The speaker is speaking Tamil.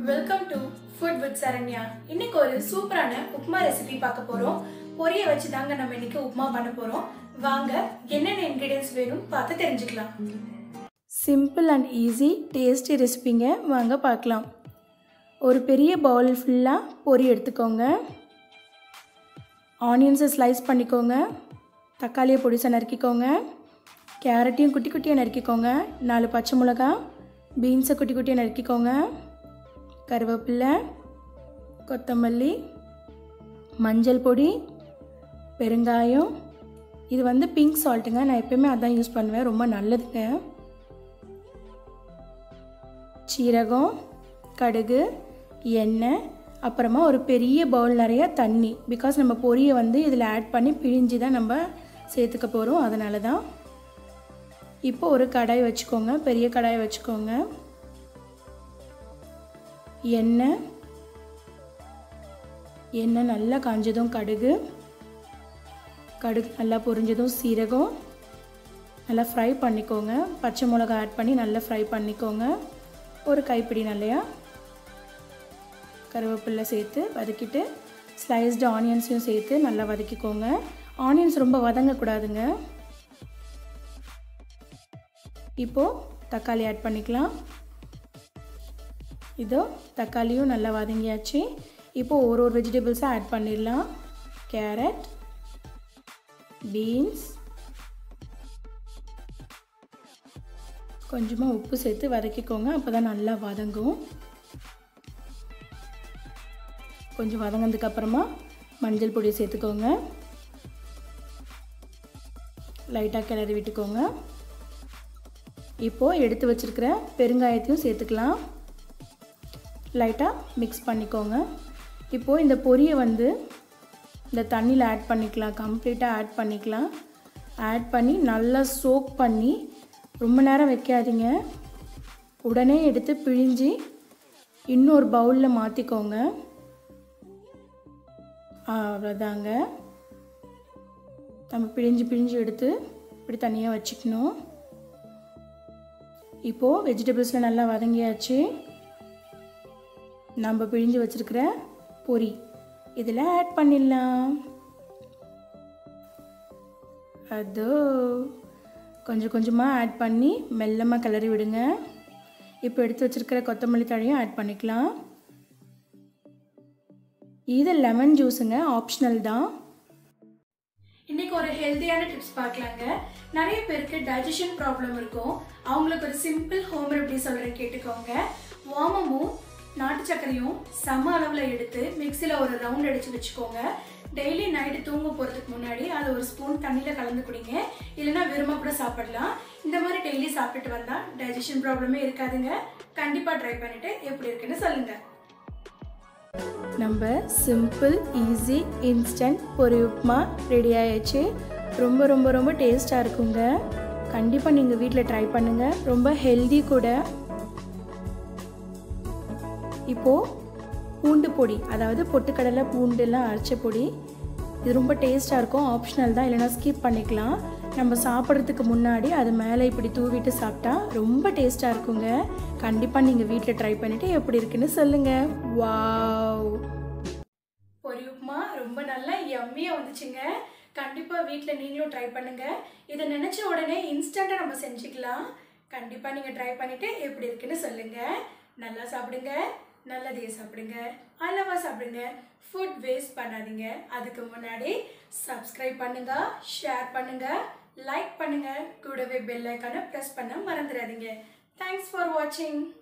welcome to food with Saranya இன்னைக்கு ஒரு சூப்பரான உப்புமா ரெசிபி பார்க்க போறோம் பொரிய வச்சு தாங்க நம்ம இன்னைக்கு உப்புமா பண்ண போறோம் வாங்க என்னென்ன இன்கிரீடியன்ஸ் வேணும்னு பார்த்து தெரிஞ்சுக்கலாம் சிம்பிள் அண்ட் ஈஸி டேஸ்டி ரெசிபிங்க வாங்க பார்க்கலாம் ஒரு பெரிய பவுல் ஃபுல்லாக பொரி எடுத்துக்கோங்க ஆனியன்ஸை ஸ்லைஸ் பண்ணிக்கோங்க தக்காளியை பொடிசை நறுக்கிக்கோங்க கேரட்டையும் குட்டி குட்டியாக நறுக்கிக்கோங்க நாலு பச்சை மிளகா பீன்ஸை குட்டி குட்டியாக நறுக்கிக்கோங்க கருவேப்பிலை கொத்தமல்லி மஞ்சள் பொடி பெருங்காயம் இது வந்து பிங்க் சால்ட்டுங்க நான் எப்பயுமே அதான் யூஸ் பண்ணுவேன் ரொம்ப நல்லதுங்க சீரகம் கடுகு எண்ணெய் அப்புறமா ஒரு பெரிய பவுல் நிறைய தண்ணி பிகாஸ் நம்ம பொரியை வந்து இதில் ஆட் பண்ணி பிழிஞ்சு தான் நம்ம சேர்த்துக்க போகிறோம் அதனால தான் இப்போ ஒரு கடாய் வச்சுக்கோங்க பெரிய கடாய் வச்சுக்கோங்க எண்ணெய் எண்ணெய் நல்லா காஞ்சதும் கடுகு கடுகு நல்லா பொரிஞ்சதும் சீரகம் நல்லா ஃப்ரை பண்ணிக்கோங்க பச்சை மிளகா ஆட் பண்ணி நல்லா ஃப்ரை பண்ணிக்கோங்க ஒரு கைப்பிடி நல்லையா கருவேப்பிலை சேர்த்து வதக்கிட்டு ஸ்லைஸ்டு ஆனியன்ஸையும் சேர்த்து நல்லா வதக்கிக்கோங்க ஆனியன்ஸ் ரொம்ப வதங்கக்கூடாதுங்க இப்போது தக்காளி ஆட் பண்ணிக்கலாம் இதோ தக்காளியும் நல்லா வதங்கியாச்சு இப்போது ஒரு ஒரு வெஜிடபிள்ஸை ஆட் பண்ணிடலாம் கேரட் பீன்ஸ் கொஞ்சமாக உப்பு சேர்த்து வதக்கிக்கோங்க அப்போ தான் நல்லா வதங்கும் கொஞ்சம் வதங்கினதுக்கு அப்புறமா மஞ்சள் பொடி சேர்த்துக்கோங்க லைட்டாக கிளறி விட்டுக்கோங்க இப்போது எடுத்து வச்சுருக்கிற பெருங்காயத்தையும் சேர்த்துக்கலாம் லைட்டாக மிக்ஸ் பண்ணிக்கோங்க இப்போது இந்த பொரியை வந்து இந்த தண்ணியில் ஆட் பண்ணிக்கலாம் கம்ப்ளீட்டாக ஆட் பண்ணிக்கலாம் ஆட் பண்ணி நல்லா சோக் பண்ணி ரொம்ப நேரம் வைக்காதீங்க உடனே எடுத்து பிழிஞ்சு இன்னொரு பவுலில் மாற்றிக்கோங்க அவ்வளோதாங்க நம்ம பிழிஞ்சு பிழிஞ்சு எடுத்து இப்படி தனியாக வச்சுக்கணும் இப்போது வெஜிடபிள்ஸில் நல்லா வதங்கியாச்சு நம்ம பிழிஞ்சு வச்சுருக்கிற பொரி இதில் ஆட் பண்ணிடலாம் அதோ கொஞ்சம் கொஞ்சமாக ஆட் பண்ணி மெல்லமாக கிளறி விடுங்க இப்போ எடுத்து வச்சுருக்கிற கொத்தமல்லி தழையும் ஆட் பண்ணிக்கலாம் இது லெமன் ஜூஸுங்க ஆப்ஷனல் தான் இன்னைக்கு ஒரு ஹெல்த்தியான டிப்ஸ் பார்க்கலாங்க நிறைய பேருக்கு டைஜஷன் ப்ராப்ளம் இருக்கும் அவங்களுக்கு ஒரு சிம்பிள் ஹோம் ரெமடி சொல்கிறேன் கேட்டுக்கோங்க ஓமமும் நாட்டு சர்க்கரையும் சம அளவில் எடுத்து மிக்சியில் ஒரு ரவுண்ட் அடித்து வச்சுக்கோங்க டெய்லி நைட்டு தூங்க போகிறதுக்கு முன்னாடி அதை ஒரு ஸ்பூன் தண்ணியில் கலந்து குடிங்க இல்லைன்னா வெறுமை கூட சாப்பிடலாம் இந்த மாதிரி டெய்லி சாப்பிட்டுட்டு வந்தால் டைஜஷன் ப்ராப்ளமே இருக்காதுங்க கண்டிப்பாக ட்ரை பண்ணிவிட்டு எப்படி இருக்குன்னு சொல்லுங்கள் நம்ம சிம்பிள் ஈஸி இன்ஸ்டன்ட் பொரி உப்புமா ரெடி ஆயிடுச்சு ரொம்ப ரொம்ப ரொம்ப டேஸ்ட்டாக இருக்குங்க கண்டிப்பாக நீங்கள் வீட்டில் ட்ரை பண்ணுங்கள் ரொம்ப ஹெல்தி கூட இப்போது பூண்டு பொடி அதாவது பொட்டுக்கடலை பூண்டுலாம் அரைச்ச பொடி இது ரொம்ப டேஸ்ட்டாக இருக்கும் ஆப்ஷனல் தான் இல்லைனா ஸ்கிப் பண்ணிக்கலாம் நம்ம சாப்பிட்றதுக்கு முன்னாடி அது மேலே இப்படி தூவிட்டு சாப்பிட்டா ரொம்ப டேஸ்ட்டாக இருக்குங்க கண்டிப்பாக நீங்கள் வீட்டில் ட்ரை பண்ணிவிட்டு எப்படி இருக்குன்னு சொல்லுங்கள் வாவ் பொரி உப்புமா ரொம்ப நல்லா எம்மியாக வந்துச்சுங்க கண்டிப்பாக வீட்டில் நீங்களும் ட்ரை பண்ணுங்கள் இதை நினச்ச உடனே இன்ஸ்டண்ட்டாக நம்ம செஞ்சுக்கலாம் கண்டிப்பாக நீங்கள் ட்ரை பண்ணிவிட்டு எப்படி இருக்குன்னு சொல்லுங்கள் நல்லா சாப்பிடுங்க நல்லதையே சாப்பிடுங்க அளவாக சாப்பிடுங்க ஃபுட் வேஸ்ட் பண்ணாதீங்க அதுக்கு முன்னாடி சப்ஸ்கிரைப் பண்ணுங்க ஷேர் பண்ணுங்க லைக் பண்ணுங்க கூடவே பெல் ஐக்கானை ப்ரெஸ் பண்ண மறந்துடாதீங்க தேங்க்ஸ் ஃபார் வாட்சிங்